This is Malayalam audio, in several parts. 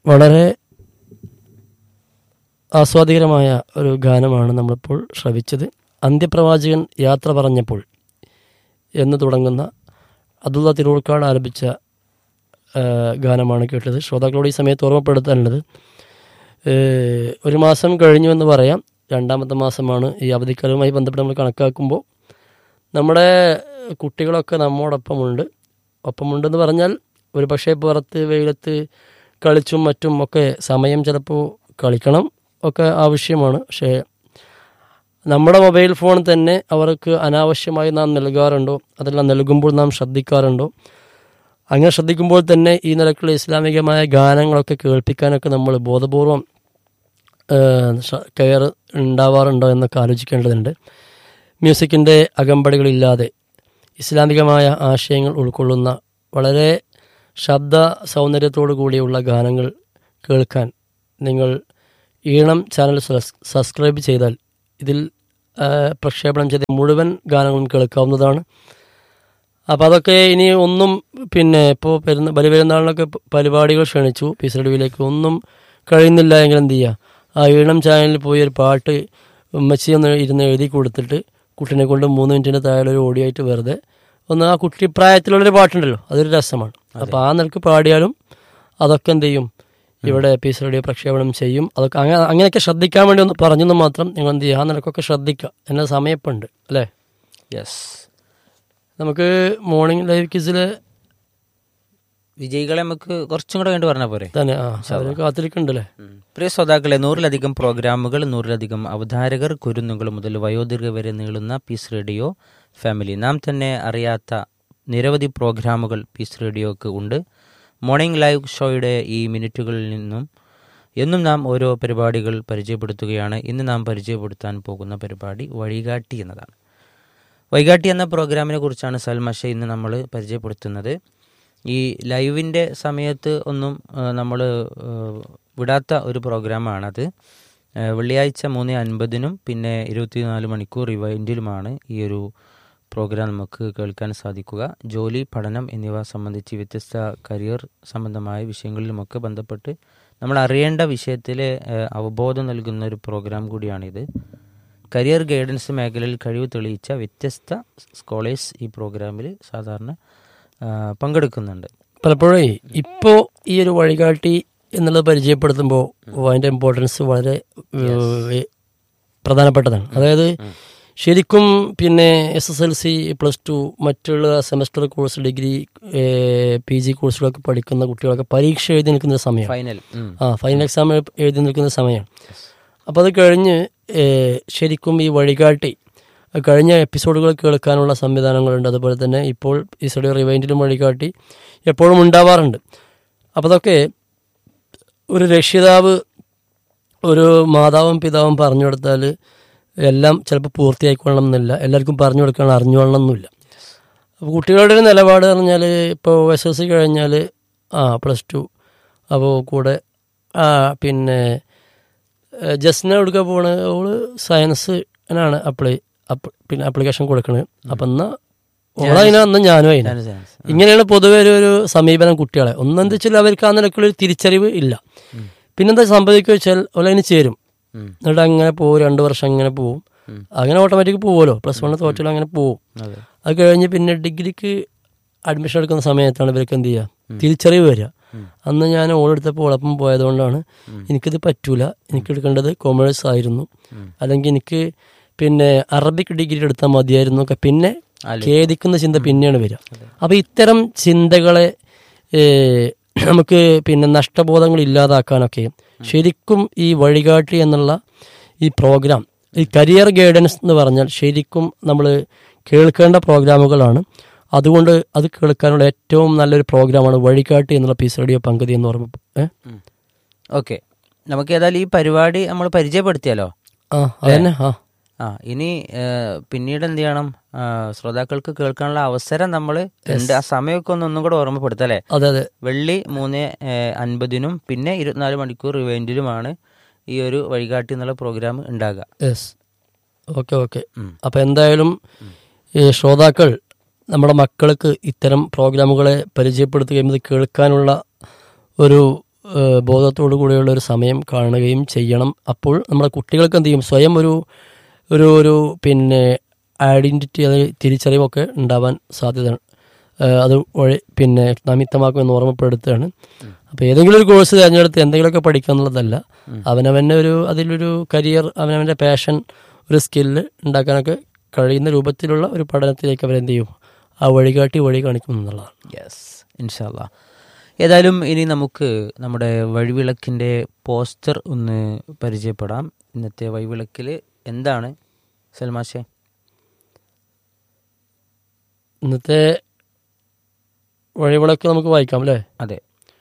വളരെ ആസ്വാദികരമായ ഒരു ഗാനമാണ് നമ്മളിപ്പോൾ ശ്രവിച്ചത് അന്ത്യപ്രവാചകൻ യാത്ര പറഞ്ഞപ്പോൾ എന്ന് തുടങ്ങുന്ന അബ്ദുള്ള തിരൂർക്കാട് ആലപിച്ച ആ, ഗാനമാണ് കേട്ടത് ശ്രോതാക്കളോട് ഈ സമയത്ത് ഓർമ്മപ്പെടുത്താനുള്ളത് ഏ, ഒരു മാസം കഴിഞ്ഞു എന്ന് പറയാം രണ്ടാമത്തെ മാസമാണ് ഈ അവധിക്കാലവുമായി ബന്ധപ്പെട്ട് നമ്മൾ കണക്കാക്കുമ്പോൾ നമ്മുടെ കുട്ടികളൊക്കെ നമ്മോടൊപ്പമുണ്ട് ഒപ്പമുണ്ടെന്ന് പറഞ്ഞാൽ ഒരു പക്ഷേ പുറത്ത് വെയിലത്ത് കളിച്ചും മറ്റും ഒക്കെ സമയം ചിലപ്പോൾ കളിക്കണം ഒക്കെ ആവശ്യമാണ് പക്ഷേ നമ്മുടെ മൊബൈൽ ഫോൺ തന്നെ അവർക്ക് അനാവശ്യമായി നാം നൽകാറുണ്ടോ അതെല്ലാം നൽകുമ്പോൾ നാം ശ്രദ്ധിക്കാറുണ്ടോ അങ്ങനെ ശ്രദ്ധിക്കുമ്പോൾ തന്നെ ഈ നിലക്കുള്ള ഇസ്ലാമികമായ ഗാനങ്ങളൊക്കെ കേൾപ്പിക്കാനൊക്കെ നമ്മൾ ബോധപൂർവം കെയർ ഉണ്ടാവാറുണ്ടോ എന്നൊക്കെ ആലോചിക്കേണ്ടതുണ്ട് മ്യൂസിക്കിൻ്റെ അകമ്പടികളില്ലാതെ ഇസ്ലാമികമായ ആശയങ്ങൾ ഉൾക്കൊള്ളുന്ന വളരെ ശബ്ദ സൗന്ദര്യത്തോടു കൂടിയുള്ള ഗാനങ്ങൾ കേൾക്കാൻ നിങ്ങൾ ഈണം ചാനൽ സബ്സ്- സബ്സ്ക്രൈബ് ചെയ്താൽ ഇതിൽ ആ, പ്രക്ഷേപണം ചെയ്ത മുഴുവൻ ഗാനങ്ങളും കേൾക്കാവുന്നതാണ് അപ്പോൾ അതൊക്കെ ഇനി ഒന്നും പിന്നെ ഇപ്പോൾ പെരുന്ന ബലിപെരുന്നാളിനൊക്കെ പ- പരിപാടികൾ ക്ഷണിച്ചു പീസ് റേഡിയോയിലേക്ക് ഒന്നും കഴിയുന്നില്ല എങ്കിൽ എന്ത് ചെയ്യുക ആ ഈണം ചാനലിൽ പോയി ഒരു പാട്ട് ഉമ്മച്ചി ഒന്ന് ഇരുന്ന് എഴുതി കൊടുത്തിട്ട് കുട്ടീനെ കൊണ്ട് മൂന്ന് മിനിറ്റിൻ്റെ താഴെ ഒരു ഓഡിയോ ആയിട്ട് വെറുതെ ഒന്ന് ആ കുട്ടി പ്രായത്തിലുള്ളൊരു പാട്ടുണ്ടല്ലോ അതൊരു രസമാണ് അപ്പോൾ ആ നിലക്ക് പാടിയാലും അതൊക്കെ എന്ത് ചെയ്യും ഇവിടെ പീസ് റേഡിയോ പ്രക്ഷേപണം ചെയ്യും അതൊക്കെ അങ്ങനെ അങ്ങനെയൊക്കെ ശ്രദ്ധിക്കാൻ വേണ്ടി ഒന്ന് പറഞ്ഞെന്ന് മാത്രം നിങ്ങൾ എന്ത് ചെയ്യുക ആ നിലക്കൊക്കെ ശ്രദ്ധിക്കുക എന്നെ സമയപ്പുണ്ട് അല്ലേ യെസ് നമുക്ക് മോർണിംഗ് ലൈവ് കിസിൽ വിജയികളെ നമുക്ക് കുറച്ചും കൂടെ വേണ്ടി പറഞ്ഞാൽ പോരെ തന്നെ ആ അവർ കാത്തിരിക്കുന്നുണ്ടല്ലേ ഉം. പ്രിയ ശ്രോതാക്കളെ നൂറിലധികം പ്രോഗ്രാമുകൾ നൂറിലധികം അവതാരകർ കുരുന്നുകൾ മുതൽ വയോധിക വരെ നീളുന്ന പീസ് റേഡിയോ ഫാമിലി നാം തന്നെ അറിയാത്ത നിരവധി പ്രോഗ്രാമുകൾ പീസ് റേഡിയോക്ക് ഉണ്ട് മോർണിംഗ് ലൈവ് ഷോയുടെ ഈ മിനിറ്റുകളിൽ നിന്നും എന്നും നാം ഓരോ പരിപാടികൾ പരിചയപ്പെടുത്തുകയാണ് ഇന്ന് നാം പരിചയപ്പെടുത്താൻ പോകുന്ന പരിപാടി വഴികാട്ടി എന്നതാണ് വൈകാട്ടി എന്ന പ്രോഗ്രാമിനെ കുറിച്ചാണ് സൽമഷ ഇന്ന് നമ്മൾ പരിചയപ്പെടുത്തുന്നത് ഈ ലൈവിൻ്റെ സമയത്ത് ഒന്നും നമ്മൾ വിടാത്ത ഒരു പ്രോഗ്രാമാണത് ആ, വെള്ളിയാഴ്ച മൂന്ന് അൻപതിനും പിന്നെ ഇരുപത്തിനാല് മണിക്കൂർ റിവൈൻഡിലുമാണ് ഈ ഒരു പ്രോഗ്രാം നമുക്ക് കേൾക്കാൻ സാധിക്കുക ജോലി പഠനം എന്നിവ സംബന്ധിച്ച് വ്യത്യസ്ത കരിയർ സംബന്ധമായ വിഷയങ്ങളിലുമൊക്കെ ബന്ധപ്പെട്ട് നമ്മൾ അറിയേണ്ട വിഷയത്തിലെ ആ, അവബോധം നൽകുന്ന ഒരു പ്രോഗ്രാം കൂടിയാണിത് കരിയർ ഗൈഡൻസ് മേഖലയിൽ കഴിവ് തെളിയിച്ച വ്യത്യസ്ത സ്കോളേഴ്സ് ഈ പ്രോഗ്രാമിൽ സാധാരണ ആ, പങ്കെടുക്കുന്നുണ്ട് പലപ്പോഴേ ഇപ്പോൾ ഈ ഒരു വഴികാട്ടി എന്നുള്ളത് പരിചയപ്പെടുത്തുമ്പോൾ അതിൻ്റെ ഇമ്പോർട്ടൻസ് വളരെ ഏഹ്, പ്രധാനപ്പെട്ടതാണ് അതായത് ശരിക്കും പിന്നെ S S L C plus two മറ്റുള്ള semester course degree P G കോഴ്സുകളൊക്കെ പഠിക്കുന്ന കുട്ടികളൊക്കെ പരീക്ഷ എഴുതി നിൽക്കുന്ന ഒരു സമയമാണ് ഫൈനൽ ഉം. ആ ഫൈനൽ എക്സാം എഴുതി നിൽക്കുന്ന സമയമാണ് അപ്പോൾ അത് കഴിഞ്ഞ് ഏഹ്, ശരിക്കും ഈ വഴികാട്ടി കഴിഞ്ഞ എപ്പിസോഡുകൾ കേൾക്കാനുള്ള സംവിധാനങ്ങളുണ്ട് അതുപോലെ തന്നെ ഇപ്പോൾ ഈ സ്റ്റഡിയോ റിവൈൻഡിലും വഴികാട്ടി എപ്പോഴും ഉണ്ടാവാറുണ്ട് അപ്പോൾ അതൊക്കെ ഒരു രക്ഷിതാവ് ഒരു മാതാവും പിതാവും പറഞ്ഞു കൊടുത്താൽ എല്ലാം ചിലപ്പോൾ പൂർത്തിയായിക്കൊള്ളണം എന്നില്ല എല്ലാവർക്കും പറഞ്ഞു കൊടുക്കാൻ അറിഞ്ഞുകൊള്ളണം എന്നില്ല അപ്പോൾ കുട്ടികളുടെ ഒരു നിലപാട് പറഞ്ഞാൽ ഇപ്പോൾ എസ് എസ് സി കഴിഞ്ഞാൽ ആ പ്ലസ് ടു അപ്പോൾ കൂടെ ആ പിന്നെ ഏഹ് ജസ്ന എവിടുക്ക പോണ ഓള് സയൻസ് ആണ് അപ്ലൈ അപ്പ് പിന്നെ ആപ്ലിക്കേഷൻ കൊടുക്കണത് അപ്പം എന്നാൽ ഓളതിനാ അന്ന് ഞാനും അതിനാ ഞാനും science. ഇങ്ങനെയാണ് പൊതുവെ ഒരു ഒരു സമീപനം കുട്ടികളെ ഒന്നെന്താ വെച്ചാൽ അവർക്ക് ആ നിലക്കുള്ളൊരു തിരിച്ചറിവ് ഇല്ല പിന്നെന്താ സംഭവിക്കുക വെച്ചാൽ ഓലതിന് ചേരും ഉം. എന്നിട്ട് അങ്ങനെ പോകും രണ്ട് വർഷം അങ്ങനെ പോവും ഉം. അങ്ങനെ ഓട്ടോമാറ്റിക് പോവുമല്ലോ പ്ലസ് വൺ തോറ്റാൽ അങ്ങനെ പോവും അതെ അത് കഴിഞ്ഞ് പിന്നെ ഡിഗ്രിക്ക് അഡ്മിഷൻ എടുക്കുന്ന സമയത്താണ് ഇവർക്ക് എന്ത് ചെയ്യുക തിരിച്ചറിവ് വരിക അന്ന് ഞാൻ ഓളെടുത്തപ്പോൾ ഓളപ്പം പോയതുകൊണ്ടാണ് എനിക്കിത് പറ്റൂല എനിക്ക് എടുക്കേണ്ടത് കൊമേഴ്സ് ആയിരുന്നു അല്ലെങ്കിൽ എനിക്ക് പിന്നെ അറബിക് ഡിഗ്രി എടുത്താൽ മതിയായിരുന്നു ഒക്കെ പിന്നെ ഖേദിക്കുന്ന ചിന്ത പിന്നെയാണ് വരിക അപ്പോൾ ഇത്തരം ചിന്തകളെ ഏഹ്, നമുക്ക് പിന്നെ നഷ്ടബോധങ്ങൾ ഇല്ലാതാക്കാനൊക്കെ ശരിക്കും ഈ വഴികാട്ടി എന്നുള്ള ഈ പ്രോഗ്രാം ഈ കരിയർ ഗൈഡൻസ് എന്ന് പറഞ്ഞാൽ ശരിക്കും നമ്മൾ കേൾക്കേണ്ട പ്രോഗ്രാമുകളാണ് അതുകൊണ്ട് അത് കേൾക്കാനുള്ള ഏറ്റവും നല്ലൊരു പ്രോഗ്രാമാണ് വഴികാട്ടി എന്നുള്ള പീസ് റേഡിയോ പങ്കുതി എന്ന് പറയുമ്പോൾ ഏഹ് ഓക്കെ നമുക്ക് ഏതായാലും ഈ പരിപാടി നമ്മൾ പരിചയപ്പെടുത്തിയാലോ ആ അതന്നെ ആ ആ ഇനി ഏ, പിന്നീട് എന്ത് ചെയ്യണം ആ, ശ്രോതാക്കൾക്ക് കേൾക്കാനുള്ള അവസരം നമ്മൾ ഉണ്ട് ആ സമയമൊക്കെ ഒന്ന് ഒന്നും കൂടെ ഓർമ്മപ്പെടുത്തല്ലേ അതെ അതെ വെള്ളി മൂന്ന് ഏ, അൻപതിനും പിന്നെ ഇരുപത്തിനാല് മണിക്കൂർ റിവൈൻഡിലുമാണ് ഈ ഒരു വഴികാട്ടി എന്നുള്ള പ്രോഗ്രാം ഉണ്ടാകുക യെസ് ഓക്കെ ഓക്കെ അപ്പം എന്തായാലും ഈ ശ്രോതാക്കൾ നമ്മുടെ മക്കൾക്ക് ഇത്തരം പ്രോഗ്രാമുകളെ പരിചയപ്പെടുത്തുകയും ഇത് കേൾക്കാനുള്ള ഒരു ഏഹ്, ബോധത്തോടു കൂടിയുള്ള ഒരു സമയം കാണുകയും ചെയ്യണം അപ്പോൾ നമ്മുടെ കുട്ടികൾക്ക് എന്ത് ചെയ്യും സ്വയം ഒരു ഒരു ഒരു പിന്നെ ഐഡൻറ്റിറ്റി അത് തിരിച്ചറിവൊക്കെ ഉണ്ടാവാൻ സാധ്യത ഏഹ്, അത് വഴി പിന്നെ നമിത്തമാക്കുമെന്ന് ഓർമ്മപ്പെടുത്തുകയാണ് അപ്പോൾ ഏതെങ്കിലും ഒരു കോഴ്സ് തിരഞ്ഞെടുത്ത് എന്തെങ്കിലുമൊക്കെ പഠിക്കുക എന്നുള്ളതല്ല അവനവൻ്റെ ഒരു അതിലൊരു കരിയർ അവനവൻ്റെ പാഷൻ ഒരു സ്കില്ല് ഉണ്ടാക്കാനൊക്കെ കഴിയുന്ന രൂപത്തിലുള്ള ഒരു പഠനത്തിലേക്ക് അവരെന്ത് ചെയ്യും ആ വഴികാട്ടി വഴി കാണിക്കും എന്നുള്ളതാണ് യെസ് ഇൻഷാല്ല ഏതായാലും ഇനി നമുക്ക് നമ്മുടെ വഴിവിളക്കിൻ്റെ പോസ്റ്റർ ഒന്ന് പരിചയപ്പെടാം ഇന്നത്തെ വഴിവിളക്കിൽ എന്താണ് സൽമാഷെ ഇന്നത്തെ വഴിവിളക്ക് നമുക്ക് വായിക്കാം അല്ലേ അതെ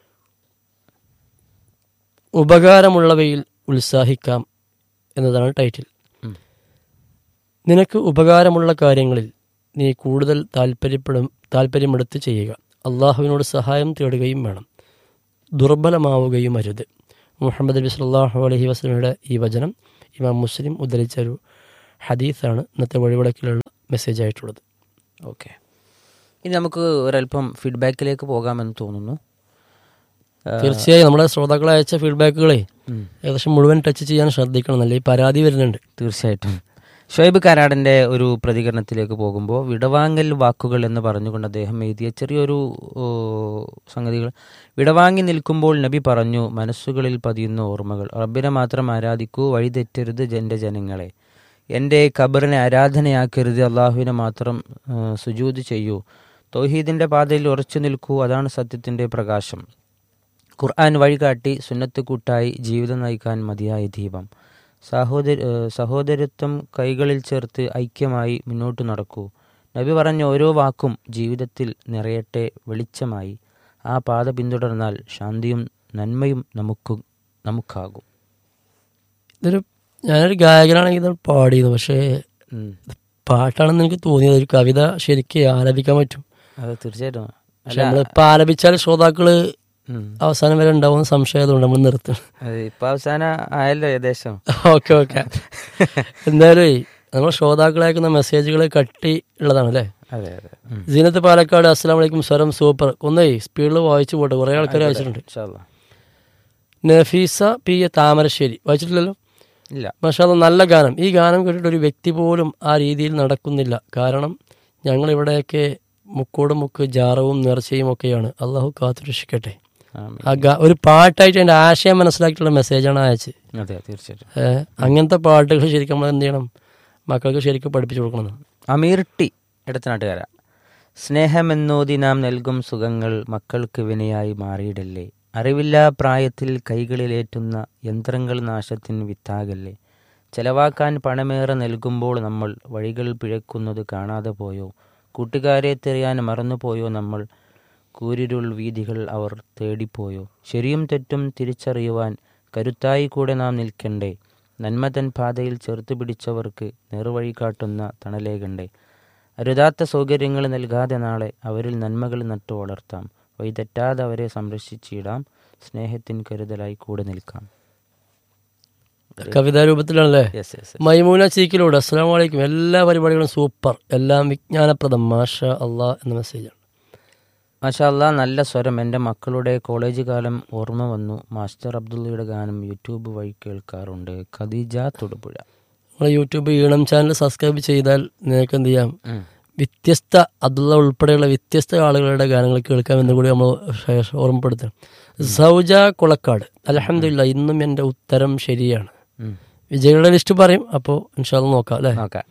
ഉപകാരമുള്ളവയിൽ ഉത്സാഹിക്കാം എന്നതാണ് ടൈറ്റിൽ ഉം. നിനക്ക് ഉപകാരമുള്ള കാര്യങ്ങളിൽ നീ കൂടുതൽ താല്പര്യപ്പെടും താല്പര്യമെടുത്ത് ചെയ്യുക അള്ളാഹുവിനോട് സഹായം തേടുകയും വേണം ദുർബലമാവുകയും അരുത് മുഹമ്മദ് നബി സല്ലല്ലാഹു അലൈഹി വസല്ലമയുടെ ഈ വചനം ഇമാം മുസ്ലിം ഉദ്ധരിച്ച ഒരു ഹദീസാണ് ഇന്നത്തെ വഴിവിളക്കിലുള്ള മെസ്സേജ് ആയിട്ടുള്ളത് ഓക്കെ ഇനി നമുക്ക് ഒരല്പം ഫീഡ്ബാക്കിലേക്ക് പോകാമെന്ന് തോന്നുന്നു ആ, തീർച്ചയായും നമ്മുടെ ശ്രോതാക്കൾ അയച്ച ഫീഡ്ബാക്കുകളെ ഉം. ഏകദേശം മുഴുവൻ ടച്ച് ചെയ്യാൻ ശ്രദ്ധിക്കണം എന്നല്ലേ ഈ പരാതി വരുന്നുണ്ട് തീർച്ചയായിട്ടും ഷൊയ്ബ് കരാടൻ്റെ ഒരു പ്രതികരണത്തിലേക്ക് പോകുമ്പോൾ വിടവാങ്ങൽ വാക്കുകൾ എന്ന് പറഞ്ഞുകൊണ്ട് അദ്ദേഹം എഴുതിയ ചെറിയൊരു ഓ, സംഗതികൾ വിടവാങ്ങി നിൽക്കുമ്പോൾ നബി പറഞ്ഞു മനസ്സുകളിൽ പതിയുന്ന ഓർമ്മകൾ റബ്ബിനെ മാത്രം ആരാധിക്കൂ വഴിതെറ്റരുത് എൻ്റെ ജനങ്ങളെ എൻ്റെ ഖബറിനെ ആരാധനയാക്കരുത് അള്ളാഹുവിനെ മാത്രം ആ, സുജൂദ് ചെയ്യൂ തൗഹീദിൻ്റെ പാതയിൽ ഉറച്ചു നിൽക്കൂ അതാണ് സത്യത്തിൻ്റെ പ്രകാശം ഖുർആൻ വഴികാട്ടി സുന്നത്ത് കൂട്ടായി ജീവിതം നയിക്കാൻ മതിയായ ദീപം സഹോദര ഏഹ് സഹോദരത്വം കൈകളിൽ ചേർത്ത് ഐക്യമായി മുന്നോട്ട് നടക്കൂ നബി പറഞ്ഞ ഓരോ വാക്കും ജീവിതത്തിൽ നിറയട്ടെ വെളിച്ചമായി ആ പാത പിന്തുടർന്നാൽ ശാന്തിയും നന്മയും നമുക്ക് നമുക്കാകും ഇതൊരു ഞാനൊരു ഗായകനാണെങ്കിൽ ഇത് പാടിയത് പക്ഷേ ഉം. പാട്ടാണെന്ന് എനിക്ക് തോന്നിയത് ഒരു കവിത ശരിക്ക് ആലപിക്കാൻ പറ്റും അത് തീർച്ചയായിട്ടും പക്ഷെ നമ്മളിപ്പോൾ ആലപിച്ചാൽ ശ്രോതാക്കള് ഉം. അവസാനം വരെ ഉണ്ടാവുന്ന സംശയതുകൊണ്ട് നമ്മൾ നിർത്തും അത് ഇപ്പൊ അവസാനം ആയല്ലോ ഏകദേശം ഓക്കെ ഓക്കെ എന്തായാലും നമ്മൾ ശ്രോതാക്കളെ അയക്കുന്ന മെസ്സേജുകൾ കട്ടി ഉള്ളതാണ് അല്ലേ അതെ അതെ ഉം. സീനത്ത് പാലക്കാട് അസ്സാം വലൈക്കും സ്വരം സൂപ്പർ ഒന്നേ സ്പീഡിൽ വായിച്ചു പോട്ടെ കുറേ ആൾക്കാർ അയച്ചിട്ടുണ്ട് ഇൻഷാ അല്ലാ. നഫീസ പി എ താമരശ്ശേരി വായിച്ചിട്ടില്ലല്ലോ ഇല്ല മഷാല നല്ല ഗാനം ഈ ഗാനം കേട്ടിട്ട് ഒരു വ്യക്തി പോലും ആ രീതിയിൽ നടക്കുന്നില്ല കാരണം ഞങ്ങൾ ഇവിടെയൊക്കെ മുക്കോട് മുക്ക് ജാറവും നേർച്ചയും ഒക്കെയാണ് അള്ളാഹു കാത്തുരക്ഷിക്കട്ടെ ആമീൻ. ആ ഗാ ഒരു പാട്ടായിട്ട് അതിൻ്റെ ആശയം മനസ്സിലാക്കിയിട്ടുള്ള മെസ്സേജാണ് അയച്ചത് അതെ തീർച്ചയായിട്ടും ഏഹ് അങ്ങനത്തെ പാട്ടുകൾ ശരിക്കും നമ്മൾ എന്ത് ചെയ്യണം മക്കൾക്ക് ശരിക്കും പഠിപ്പിച്ചു കൊടുക്കണം അമീർ ടി ഇടത്തനാട്ടുകാര സ്നേഹമെന്നോതി നാം നൽകും സുഖങ്ങൾ മക്കൾക്ക് വിനയായി മാറിയിടല്ലേ അറിവില്ലാ പ്രായത്തിൽ കൈകളിലേറ്റുന്ന യന്ത്രങ്ങൾ നാശത്തിന് വിത്താകല്ലേ ചെലവാക്കാൻ പണമേറെ നൽകുമ്പോൾ നമ്മൾ വഴികൾ പിഴക്കുന്നത് കാണാതെ പോയോ കൂട്ടുകാരെ തെറിയാൻ മറന്നുപോയോ നമ്മൾ കൂരിരുൾ വീതികൾ അവർ തേടിപ്പോയോ ശരിയും തെറ്റും തിരിച്ചറിയുവാൻ കരുത്തായി കൂടെ നാം നിൽക്കണ്ടേ നന്മ തൻ പാതയിൽ ചേർത്ത് പിടിച്ചവർക്ക് നേർവഴി കാട്ടുന്ന തണലേകണ്ടേ അരുതാത്ത സൗകര്യങ്ങൾ നൽകാതെ നാളെ അവരിൽ നന്മകൾ നട്ടു വളർത്താം വഴിതെറ്റാതെ അവരെ സംരക്ഷിച്ചിടാം സ്നേഹത്തിൻ കരുതലായി കൂടെ നിൽക്കാം കവിതാ രൂപത്തിലാണല്ലേ യെസ് യെസ് മൈമൂന ചീക്കിലൂടെ അസ്സാം വലൈക്കും എല്ലാ പരിപാടികളും സൂപ്പർ എല്ലാം വിജ്ഞാനപ്രദം മാഷ അള്ളാ എന്ന മെസ്സേജാണ് മാഷാല്ല നല്ല സ്വരം എൻ്റെ മക്കളുടെ കോളേജ് കാലം ഓർമ്മ വന്നു മാസ്റ്റർ അബ്ദുള്ളയുടെ ഗാനം യൂട്യൂബ് വഴി കേൾക്കാറുണ്ട് ഖദീജ തൊടുപുഴ നമ്മൾ യൂട്യൂബ് ഈണം ചാനൽ സബ്സ്ക്രൈബ് ചെയ്താൽ നിങ്ങൾക്ക് എന്ത് ചെയ്യാം ഉം. വ്യത്യസ്ത അബ്ദുള്ള ഉൾപ്പെടെയുള്ള വ്യത്യസ്ത ആളുകളുടെ ഗാനങ്ങൾ കേൾക്കാം എന്ന് കൂടി നമ്മൾ ശേ- ഓർമ്മപ്പെടുത്തണം സൗജ കുളക്കാട് അലഹമില്ല ഇന്നും എൻ്റെ ഉത്തരം ശരിയാണ് ഉം. വിജയികളുടെ ലിസ്റ്റ് പറയും അപ്പോൾ ഇൻഷാല്ല നോക്കാം അല്ലേ നോക്കാം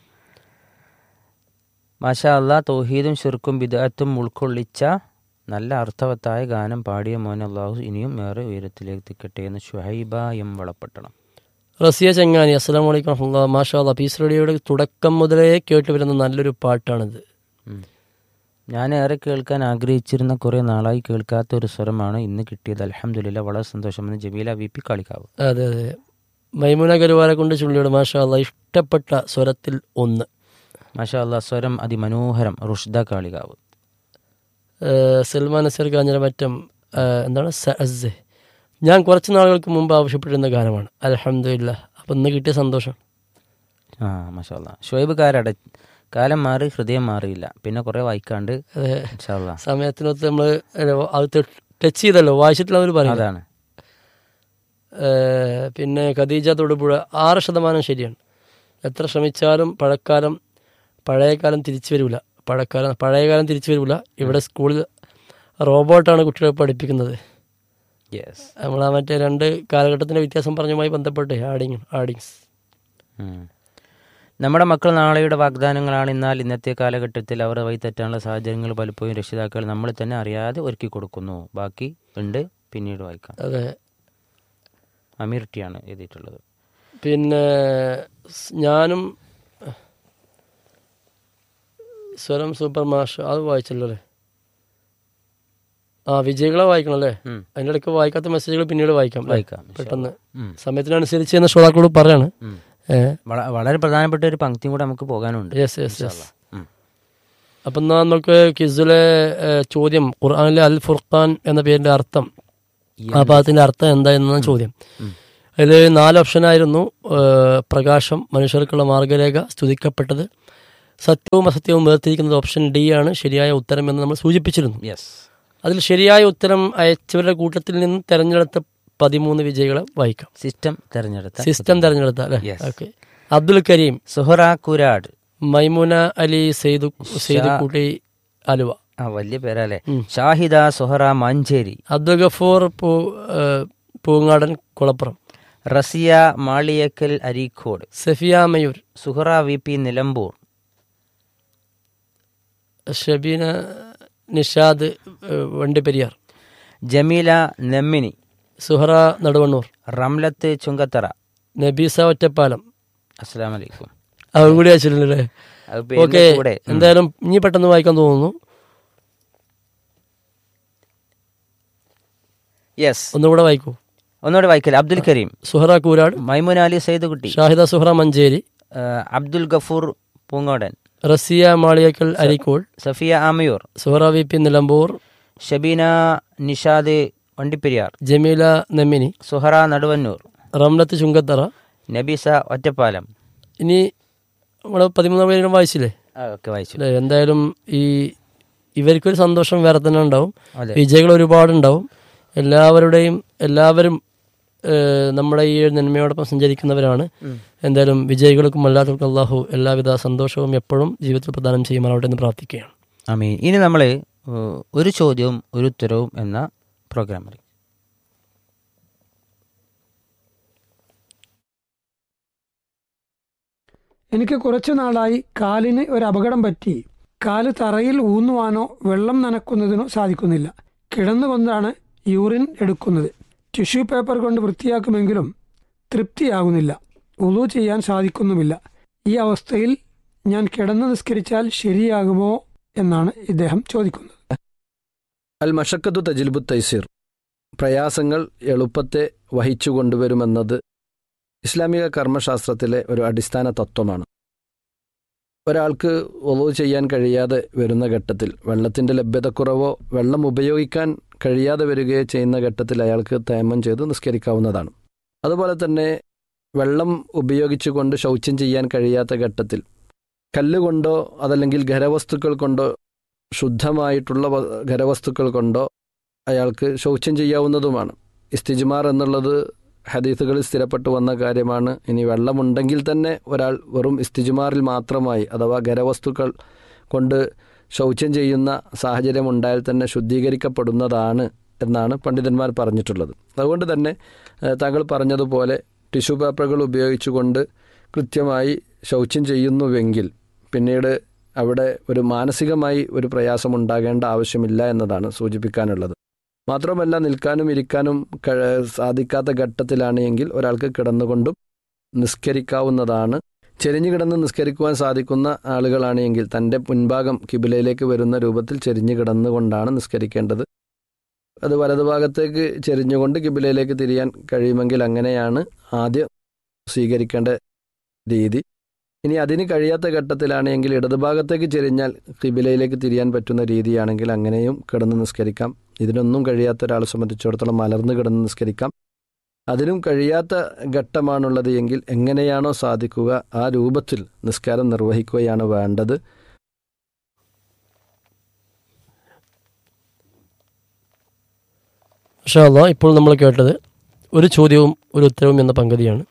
മാഷാ അല്ലാ തൗഹീദും ഷിർക്കും ബിദഅത്തും ഉൾക്കൊള്ളിച്ച നല്ല അർത്ഥവത്തായ ഗാനം പാടിയ മോൻ അള്ളാഹു ഇനിയും ഏറെ ഉയരത്തിലേക്ക് എത്തിക്കട്ടെ എന്ന് ഷുഹൈബ എം വളപ്പട്ടണം റസിയ ചെങ്ങാനി അസ്സാം വലൈക്കും വറഹ്മത്തുള്ളാഹി. മാഷാ അല്ലാ പീസ് റേഡിയോയുടെ തുടക്കം മുതലേ കേട്ട് വരുന്ന നല്ലൊരു പാട്ടാണിത് ഉം. ഞാൻ ഏറെ കേൾക്കാൻ ആഗ്രഹിച്ചിരുന്ന കുറേ നാളായി കേൾക്കാത്ത ഒരു സ്വരമാണ് ഇന്ന് കിട്ടിയത് അലഹമുല്ല വളരെ സന്തോഷമെന്ന് ജമീല വി പി കാളിക്കാവ് അതെ അതെ മൈമുന കരുവാരെ കൊണ്ട് ചുള്ളിയുടെ മാഷാ അല്ലാ ഇഷ്ടപ്പെട്ട സ്വരത്തിൽ ഒന്ന് മാഷാ അല്ലാ സ്വരം അതിമനോഹരം റുഷ്ദ കാളികാവ് ഏഹ് സൽമാൻ നസീർ കാഞ്ഞിരമറ്റം ഏഹ് എന്താണ് സഅസ് ഞാൻ കുറച്ച് നാളുകൾക്ക് മുമ്പ് ആവശ്യപ്പെട്ടിരുന്ന ഗാനമാണ് അലഹമില്ല അപ്പം ഇന്ന് കിട്ടിയ സന്തോഷം ആ മാഷാ അല്ലാ ഷുഹൈബ് കാരട കാലം മാറി ഹൃദയം മാറിയില്ല പിന്നെ കുറേ വായിക്കാണ്ട് അതെ മാഷാ അല്ലാ സമയത്തിനൊത്ത് നമ്മൾ അത് ടച്ച് ചെയ്തല്ലോ വായിച്ചിട്ടുള്ള അവർ പറയും അതാണ് ഏഹ് പിന്നെ ഖദീജ തൊടുപുഴ ആറ് ശതമാനം ശരിയാണ് എത്ര ശ്രമിച്ചാലും പഴക്കാലം പഴയകാലം തിരിച്ചു വരില്ല പഴക്കാലം പഴയകാലം തിരിച്ചു വരില്ല ഇവിടെ സ്കൂളിൽ റോബോട്ടാണ് കുട്ടികളെ പഠിപ്പിക്കുന്നത് യെസ് നമ്മൾ ആ മറ്റേ രണ്ട് കാലഘട്ടത്തിൻ്റെ വ്യത്യാസം പറഞ്ഞുമായി ബന്ധപ്പെട്ട് ആഡിങ് ആഡിങ്സ് നമ്മുടെ മക്കൾ നാളെയുടെ വാഗ്ദാനങ്ങളാണ് എന്നാൽ ഇന്നത്തെ കാലഘട്ടത്തിൽ അവർ വഴി തെറ്റാനുള്ള സാഹചര്യങ്ങൾ പലപ്പോഴും രക്ഷിതാക്കൾ നമ്മൾ തന്നെ അറിയാതെ ഒരുക്കി കൊടുക്കുന്നു ബാക്കി ഉണ്ട് പിന്നീട് വായിക്കാം അതെ അമീർ ടിയാണ് എഴുതിയിട്ടുള്ളത് പിന്നെ സ് ഞാനും സ്വരം സൂപ്പർ മാഷ് അത് വായിച്ചല്ലോ അല്ലേ ആ വിജയികളെ വായിക്കണം അല്ലേ ഉം. അതിൻ്റെ ഇടയ്ക്ക് വായിക്കാത്ത മെസ്സേജുകൾ പിന്നീട് വായിക്കാം അല്ലേ? വായിക്കാം ഇൻഷാ പെട്ടെന്ന് ഉം. സമയത്തിനനുസരിച്ച് എന്ന ശ്രോതാക്കളോട് പറയാണ് ഉം. ഏഹ് വള- വളരെ പ്രധാനപ്പെട്ട ഒരു പങ്ക്തിയും കൂടെ നമുക്ക് പോകാനുണ്ട് യെസ് യെസ് യെസ് ഉം. അപ്പം എന്നാൽ നമുക്ക് കിസിലെ ഏഹ്, ചോദ്യം ഖുർആനിലെ അൽ ഫുർഖാൻ എന്ന പേരിന്റെ അർത്ഥം ആ ഭാഗത്തിന്റെ അർത്ഥം എന്തായെന്നാണ് ചോദ്യം ഉം. അതിൽ നാല് ഓപ്ഷനായിരുന്നു ഏഹ്, പ്രകാശം മനുഷ്യർക്കുള്ള മാർഗരേഖ സ്തുതിക്കപ്പെട്ടത് സത്യവും അസത്യവും വേർതിരിക്കുന്നത് ഓപ്ഷൻ ഡി ആണ് ശരിയായ ഉത്തരം എന്ന് നമ്മൾ സൂചിപ്പിച്ചിരുന്നു യെസ് അതിൽ ശരിയായ ഉത്തരം അയച്ചവരുടെ കൂട്ടത്തിൽ നിന്ന് തെരഞ്ഞെടുത്ത പതിമൂന്ന് വിജയികളെ വായിക്കാം സിസ്റ്റം തെരഞ്ഞെടുത്ത സിസ്റ്റം തെരഞ്ഞെടുത്ത അല്ലേ Yes. ഓക്കെ അബ്ദുൽ കരീം സുഹറ കുരാട് മൈമുന അലി സെയ്ദു സെയ്ദുക്കുട്ടി ആലുവ ആ വലിയ പേരല്ലേ ഉം. ഷാഹിദ സുഹറ മഞ്ചേരി അബ്ദുൽ ഗഫൂർ പൂ ഏഹ്, പൂങ്ങാടൻ കുളപ്പുറം റസിയ മാളിയക്കൽ അരീക്കോട് സഫിയ മയൂർ സുഹറ വി പി നിലമ്പൂർ ഷബീന നിഷാദ് ഏഹ്, വണ്ടിപ്പെരിയാർ ജമീല നെമ്മിനി സുഹറ നടുവണ്ണൂർ റംലത്ത് ചുങ്കത്തറ നബീസ ഒറ്റപ്പാലം അസ്സലാം വലൈക്കും അവർ കൂടി അയച്ചിട്ടുണ്ടല്ലേ അത് പേരിന്റെ ഓക്കെ കൂടെ ഉം. എന്തായാലും ഇനി പെട്ടെന്ന് വായിക്കാൻ തോന്നുന്നു യെസ് ഒന്നുകൂടെ വായിക്കൂ ഒന്നുകൂടെ വായിക്കല് അബ്ദുൽ കരീം സുഹറ കൂരാട് മൈമുൻ അലി സൈദുകുട്ടി ഷാഹിദ സുഹറ മഞ്ചേരി ആ, അബ്ദുൽ ഗഫൂർ പൂങ്ങോടൻ റസിയ മാളിയക്കൽ അരിക്കോൾ സഫിയ ആമയൂർ സുഹറ വി പി നിലമ്പൂർ ഷബീന നിഷാദ് വണ്ടിപ്പെരിയാർ ജമീല നെമ്മിനി സുഹറ നടുവന്നൂർ റംലത്ത് ചുങ്കത്തറ നബീസ ഒറ്റപ്പാലം ഇനി നമ്മൾ പതിമൂന്നാം പേരും വായിച്ചില്ലേ ഒക്കെ വായിച്ചു അല്ലേ എന്തായാലും ഈ ഇവർക്കൊരു സന്തോഷം വേറെ തന്നെ ഉണ്ടാവും അതെ വിജയികൾ ഒരുപാടുണ്ടാവും എല്ലാവരുടെയും എല്ലാവരും ഏഹ്, നമ്മുടെ ഈ ഒരു നന്മയോടൊപ്പം സഞ്ചരിക്കുന്നവരാണ് ഉം. എന്തായാലും വിജയികൾക്കും അല്ലാത്തവർക്കും അള്ളാഹു എല്ലാവിധ സന്തോഷവും എപ്പോഴും ജീവിതത്തിൽ പ്രദാനം ചെയ്യുമാറാവട്ടെ എന്ന് പ്രാർത്ഥിക്കുകയാണ് അമീൻ ഇനി നമ്മൾ ഒരു ചോദ്യവും ഒരു ഉത്തരവും എന്ന പ്രോഗ്രാം അറിയും എനിക്ക് കുറച്ചു നാളായി കാലിന് ഒരു അപകടം പറ്റി കാല് തറയിൽ ഊന്നുവാനോ വെള്ളം നനക്കുന്നതിനോ സാധിക്കുന്നില്ല കിടന്നുകൊണ്ടാണ് യൂറിൻ എടുക്കുന്നത് ടിഷ്യൂ പേപ്പർ കൊണ്ട് വൃത്തിയാക്കുമെങ്കിലും തൃപ്തിയാകുന്നില്ല ഉളു ചെയ്യാൻ സാധിക്കുന്നുമില്ല ഈ അവസ്ഥയിൽ ഞാൻ കിടന്നു നിസ്കരിച്ചാൽ ശരിയാകുമോ എന്നാണ് ഇദ്ദേഹം ചോദിക്കുന്നത് അൽ മഷക്കത്തു തജിൽബു തൈസീർ പ്രയാസങ്ങൾ എളുപ്പത്തെ വഹിച്ചു കൊണ്ടുവരുമെന്നത് ഇസ്ലാമിക കർമ്മശാസ്ത്രത്തിലെ ഒരു അടിസ്ഥാന തത്വമാണ് ഒരാൾക്ക് ഒളു ചെയ്യാൻ കഴിയാതെ വരുന്ന ഘട്ടത്തിൽ വെള്ളത്തിൻ്റെ ലഭ്യതക്കുറവോ വെള്ളം ഉപയോഗിക്കാൻ കഴിയാതെ വരികയോ ചെയ്യുന്ന ഘട്ടത്തിൽ അയാൾക്ക് തേമം ചെയ്ത് നിസ്കരിക്കാവുന്നതാണ് അതുപോലെ തന്നെ വെള്ളം ഉപയോഗിച്ചുകൊണ്ട് ശൗച്യം ചെയ്യാൻ കഴിയാത്ത ഘട്ടത്തിൽ കല്ലുകൊണ്ടോ അതല്ലെങ്കിൽ ഖരവസ്തുക്കൾ കൊണ്ടോ ശുദ്ധമായിട്ടുള്ള വ- ഖരവസ്തുക്കൾ കൊണ്ടോ അയാൾക്ക് ശൗച്യം ചെയ്യാവുന്നതുമാണ് ഇസ്തിജ്മാർ എന്നുള്ളത് ഹദീസുകളിൽ സ്ഥിരപ്പെട്ടു വന്ന കാര്യമാണ് ഇനി വെള്ളമുണ്ടെങ്കിൽ തന്നെ ഒരാൾ വെറും ഇസ്തിജ്മാറിൽ മാത്രമായി അഥവാ ഖരവസ്തുക്കൾ കൊണ്ട് ശൗച്യം ചെയ്യുന്ന സാഹചര്യം ഉണ്ടായാൽ തന്നെ ശുദ്ധീകരിക്കപ്പെടുന്നതാണ് എന്നാണ് പണ്ഡിതന്മാർ പറഞ്ഞിട്ടുള്ളത് അതുകൊണ്ട് തന്നെ ഏഹ്, താങ്കൾ പറഞ്ഞതുപോലെ ടിഷ്യൂ പേപ്പറുകൾ ഉപയോഗിച്ചുകൊണ്ട് കൃത്യമായി ശൗച്യം ചെയ്യുന്നുവെങ്കിൽ പിന്നീട് അവിടെ ഒരു മാനസികമായി ഒരു പ്രയാസം ഉണ്ടാകേണ്ട ആവശ്യമില്ല എന്നതാണ് സൂചിപ്പിക്കാനുള്ളത് മാത്രമല്ല നിൽക്കാനും ഇരിക്കാനും കഴി- സാധിക്കാത്ത ഘട്ടത്തിലാണ് എങ്കിൽ ഒരാൾക്ക് കിടന്നുകൊണ്ടും നിസ്കരിക്കാവുന്നതാണ് ചെരിഞ്ഞു കിടന്ന് നിസ്കരിക്കുവാൻ സാധിക്കുന്ന ആളുകളാണ് എങ്കിൽ തൻ്റെ മുൻഭാഗം കിബിലയിലേക്ക് വരുന്ന രൂപത്തിൽ ചെരിഞ്ഞു കിടന്നുകൊണ്ടാണ് നിസ്കരിക്കേണ്ടത് അത് വലതുഭാഗത്തേക്ക് ചെരിഞ്ഞുകൊണ്ട് കിബിലയിലേക്ക് തിരിയാൻ കഴിയുമെങ്കിൽ അങ്ങനെയാണ് ആദ്യം സ്വീകരിക്കേണ്ട രീതി ഇനി അതിന് കഴിയാത്ത ഘട്ടത്തിലാണ് എങ്കിൽ ഇടതുഭാഗത്തേക്ക് ചെരിഞ്ഞാൽ കിബിലയിലേക്ക് തിരിയാൻ പറ്റുന്ന രീതിയാണെങ്കിൽ അങ്ങനെയും കിടന്ന് നിസ്കരിക്കാം ഇതിനൊന്നും കഴിയാത്ത ഒരാളെ സംബന്ധിച്ചിടത്തോളം മലർന്ന് കിടന്ന് നിസ്കരിക്കാം അതിനും കഴിയാത്ത ഘട്ടമാണുള്ളത് എങ്കിൽ എങ്ങനെയാണോ സാധിക്കുക ആ രൂപത്തിൽ നിസ്കാരം നിർവഹിക്കുകയാണ് വേണ്ടത് പക്ഷേ ഇപ്പോൾ നമ്മൾ കേട്ടത് ഒരു ചോദ്യവും ഒരു ഉത്തരവും എന്ന പങ്കുതിയാണ്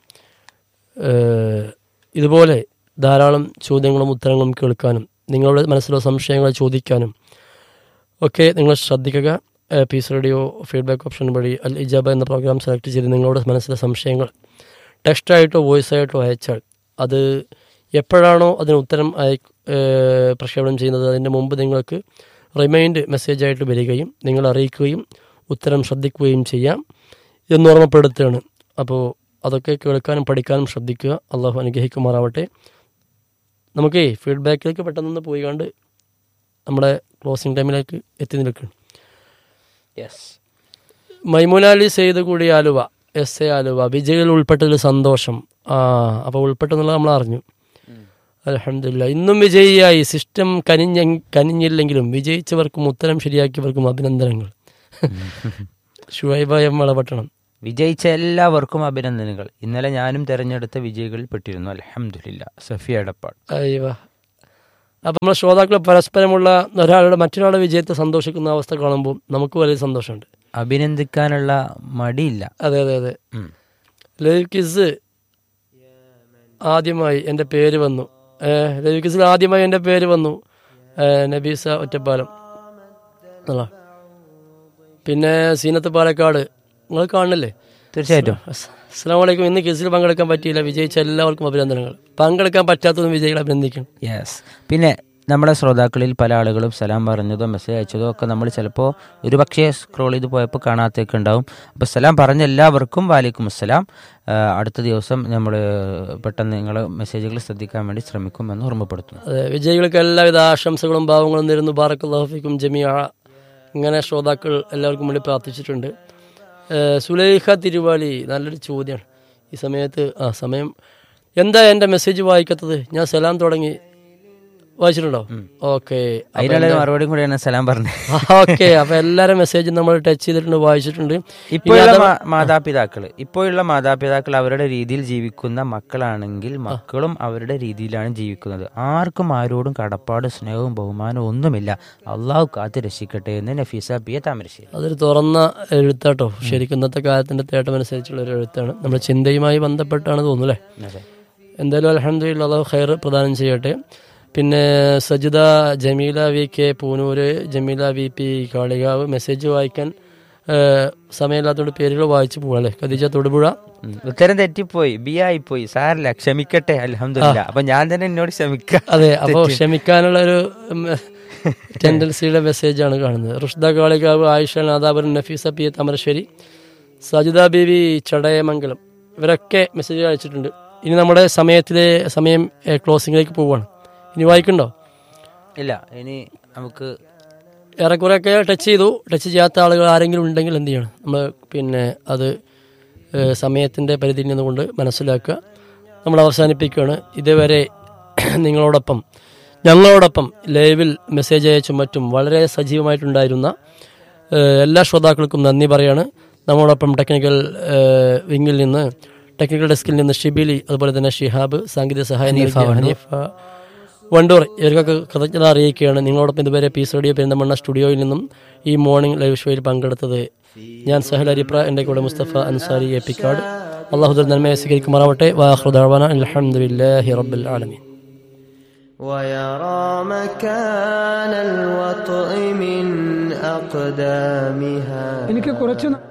ഏഹ് ഇതുപോലെ ധാരാളം ചോദ്യങ്ങളും ഉത്തരങ്ങളും കേൾക്കാനും നിങ്ങളുടെ മനസ്സിലുള്ള സംശയങ്ങൾ ചോദിക്കാനും ഒക്കെ നിങ്ങൾ ശ്രദ്ധിക്കുക ഏഹ് പീസ് റേഡിയോ ഫീഡ്ബാക്ക് ഓപ്ഷൻ വഴി അൽ ഇജാബ എന്ന പ്രോഗ്രാം സെലക്ട് ചെയ്ത് നിങ്ങളുടെ മനസ്സിലെ സംശയങ്ങൾ ടെക്സ്റ്റായിട്ടോ വോയിസ് ആയിട്ടോ അയച്ചാൽ അത് എപ്പോഴാണോ അതിന് ഉത്തരം അയ ഏഹ് പ്രക്ഷേപണം ചെയ്യുന്നത് അതിൻ്റെ മുമ്പ് നിങ്ങൾക്ക് റിമൈൻഡ് മെസ്സേജായിട്ട് വരികയും നിങ്ങൾ അറിയിക്കുകയും ഉത്തരം ശ്രദ്ധിക്കുകയും ചെയ്യാം എന്ന് ഓർമ്മപ്പെടുത്തുകയാണ് അപ്പോൾ അതൊക്കെ കേൾക്കാനും പഠിക്കാനും ശ്രദ്ധിക്കുക അള്ളാഹു അനുഗ്രഹിക്കുമാറാവട്ടെ നമുക്കേ ഫീഡ്ബാക്കിലേക്ക് പെട്ടെന്ന് പോയി കണ്ട് നമ്മുടെ ക്ലോസിംഗ് ടൈമിലേക്ക് എത്തി നിൽക്കണം യെസ് മൈമുനാലി സെയ്ത് കൂടി ആലുവ എസ് എ ആലുവ വിജയിൽ ഉൾപ്പെട്ടതിൽ സന്തോഷം ആ അപ്പോൾ ഉൾപ്പെട്ടെന്നുള്ളത് നമ്മൾ അറിഞ്ഞു അലഹമില്ല ഇന്നും വിജയിയായി സിസ്റ്റം കനിഞ്ഞ കനിഞ്ഞില്ലെങ്കിലും വിജയിച്ചവർക്കും ഉത്തരം ശരിയാക്കിയവർക്കും അഭിനന്ദനങ്ങൾ ഷുഹൈബ എം വളപട്ടണം വിജയിച്ച എല്ലാവർക്കും അഭിനന്ദനങ്ങൾ ഇന്നലെ ഞാനും തെരഞ്ഞെടുത്ത വിജയികളിൽ പെട്ടിരുന്നു അലഹമില്ല സഫിയ എടപ്പാൾ അയ്യവ അപ്പം നമ്മൾ ശ്രോതാക്കൾ പരസ്പരമുള്ള ഒരാളുടെ മറ്റൊരാളുടെ വിജയത്തെ സന്തോഷിക്കുന്ന അവസ്ഥ കാണുമ്പോൾ നമുക്ക് വലിയ സന്തോഷമുണ്ട് അഭിനന്ദിക്കാനുള്ള മടിയില്ല അതെ അതെ അതെ ഉം. ലൈവ് കിസ് ആദ്യമായി എൻ്റെ പേര് വന്നു ഏഹ്, ലൈവ് കിസിൽ ആദ്യമായി എൻ്റെ പേര് വന്നു ഏഹ്, നബീസ ഒറ്റപ്പാലം അല്ല പിന്നെ സീനത്ത് പാലക്കാട് നിങ്ങൾ കാണുന്നില്ലേ തീർച്ചയായിട്ടും അസ്സാം വലൈക്കും ഇന്ന് കിസിൽ പങ്കെടുക്കാൻ പറ്റിയില്ല വിജയിച്ച എല്ലാവർക്കും അഭിനന്ദനങ്ങൾ പങ്കെടുക്കാൻ പറ്റാത്തതും വിജയികളെ അഭിനന്ദിക്കണം യെസ് പിന്നെ നമ്മുടെ ശ്രോതാക്കളിൽ പല ആളുകളും സലാം പറഞ്ഞതോ മെസ്സേജ് അയച്ചതോ ഒക്കെ നമ്മൾ ചിലപ്പോൾ ഒരുപക്ഷെ സ്ക്രോൾ ചെയ്ത് പോയപ്പോൾ കാണാത്തൊക്കെ ഉണ്ടാവും അപ്പോൾ സലാം പറഞ്ഞ എല്ലാവർക്കും വാലിക്കും അസ്സലാം ആ, അടുത്ത ദിവസം നമ്മൾ പെട്ടെന്ന് നിങ്ങളെ മെസ്സേജുകൾ ശ്രദ്ധിക്കാൻ വേണ്ടി ശ്രമിക്കുമെന്ന് ഓർമ്മപ്പെടുത്തുന്നു അതെ വിജയികൾക്ക് എല്ലാവിധ ആശംസകളും ഭാവങ്ങളും നേരുന്നു ബാറക്കുല്ലാഫിക്കും ജമിയ ഇങ്ങനെ ശ്രോതാക്കൾ എല്ലാവർക്കും വേണ്ടി പ്രാർത്ഥിച്ചിട്ടുണ്ട് ഏഹ് സുലൈഖ തിരുവാലി നല്ലൊരു ചോദ്യമാണ് ഈ സമയത്ത് ആ സമയം എന്താ എൻ്റെ മെസ്സേജ് വായിക്കാത്തത് ഞാൻ സലാം തുടങ്ങി വായിച്ചിട്ടുണ്ടോ ഓക്കെ അതിനുള്ള മറുപടിയും കൂടിയാണ് സലാം പറഞ്ഞത് ഓക്കെ അപ്പൊ എല്ലാവരും മെസ്സേജ് നമ്മൾ ടച്ച് ചെയ്തിട്ടുണ്ട് വായിച്ചിട്ടുണ്ട് ഇപ്പോഴുള്ള മാ- മാതാപിതാക്കൾ ഇപ്പോഴുള്ള മാതാപിതാക്കൾ അവരുടെ രീതിയിൽ ജീവിക്കുന്ന മക്കളാണെങ്കിൽ മക്കളും അവരുടെ രീതിയിലാണ് ജീവിക്കുന്നത് ആർക്കും ആരോടും കടപ്പാട് സ്നേഹവും ബഹുമാനവും ഒന്നുമില്ല അള്ളാഹു കാത്ത് രക്ഷിക്കട്ടെ എന്ന് നഫീസ പി എ താമരശ്ശേരി അതൊരു തുറന്ന എഴുത്താട്ടോ ശരിക്കും ഇന്നത്തെ കാലത്തിന്റെ തേട്ടമനുസരിച്ചുള്ള ഒരു എഴുത്താണ് നമ്മുടെ ചിന്തയുമായി ബന്ധപ്പെട്ടാണ് തോന്നുന്നു അല്ലേ അതെ എന്തായാലും അലഹമ്മദില്ല അള്ളാഹു ഖൈർ പ്രദാനം ചെയ്യട്ടെ പിന്നെ Sajitha Jameela V K Poonoor Jameela V P Kalikavu message വായിക്കാൻ ഏഹ്, സമയമില്ലാത്തതുകൊണ്ട് പേരുകൾ വായിച്ചു പോകാം അല്ലേ ഖദീജ തൊടുപുഴ ഉം. ഉത്തരം തെറ്റിപ്പോയി ബി ആയിപ്പോയി സാറില്ല ക്ഷമിക്കട്ടെ അലഹമില്ല അപ്പൊ ഞാൻ തന്നെ എന്നോട് ക്ഷമിക്കാം അതെ അപ്പോൾ ക്ഷമിക്കാനുള്ള ഒരു ടെൻഡൻസിയുടെ മെസ്സേജാണ് കാണുന്നത് റുഷ്ദ കാളികാവ് ആയിഷ നാദാപുരൻ നഫീസ പി എ താമരശ്ശേരി സജിത ബീവി ചടയമംഗലം ഇവരൊക്കെ മെസ്സേജ് അയച്ചിട്ടുണ്ട് ഇനി നമ്മുടെ സമയത്തിലെ സമയം ഏഹ്, ക്ലോസിങ്ങിലേക്ക് പോവുകയാണ് ഇനി വായിക്കണ്ടോ ഇല്ല ഇനി നമുക്ക് ഏറെക്കുറെയൊക്കെ ടച്ച് ചെയ്തു ടച്ച് ചെയ്യാത്ത ആളുകൾ ആരെങ്കിലും ഉണ്ടെങ്കിൽ എന്ത് ചെയ്യണം നമ്മൾ പിന്നെ അത് ഏഹ്, സമയത്തിൻ്റെ പരിധിയിൽ നിന്നുകൊണ്ട് മനസ്സിലാക്കുക നമ്മൾ അവസാനിപ്പിക്കുകയാണ് ഇതുവരെ നിങ്ങളോടൊപ്പം ഞങ്ങളോടൊപ്പം ലൈവിൽ മെസ്സേജ് അയച്ചും മറ്റും വളരെ സജീവമായിട്ടുണ്ടായിരുന്ന ഏഹ്, എല്ലാ ശ്രോതാക്കൾക്കും നന്ദി പറയാണ് നമ്മോടൊപ്പം ടെക്നിക്കൽ ഏഹ്, വിങ്ങിൽ നിന്ന് ടെക്നിക്കൽ ഡെസ്കിൽ നിന്ന് ഷിബിലി അതുപോലെ തന്നെ ഷിഹാബ് സാങ്കേതിക സഹായം നൽകിയ ഹനീഫ വണ്ടൂർ ഇവർക്കൊക്കെ കൃതജ്ഞത അറിയിക്കുകയാണ് നിങ്ങളോടൊപ്പം ഇതുവരെ പീസ് റേഡിയോ പെരുന്തമണ്ണ സ്റ്റുഡിയോയിൽ നിന്നും ഈ മോർണിംഗ് ലൈവ് ഷോയിൽ പങ്കെടുത്തത് ഞാൻ സഹൽ അരിപ്ര എൻ്റെ കൂടെ മുസ്തഫ അൻസാരി എപ്പിക്കാട് അള്ളാഹുദർ നന്മയെ സ്വീകരിക്കുമാറാവട്ടെ വാഹൃദാന അലഹമുല്ലാഹി റബ്ബിൽ ആലമീൻ ويرى مكان الوطء من أقدامها എനിക്ക് കുറച്ച് ന-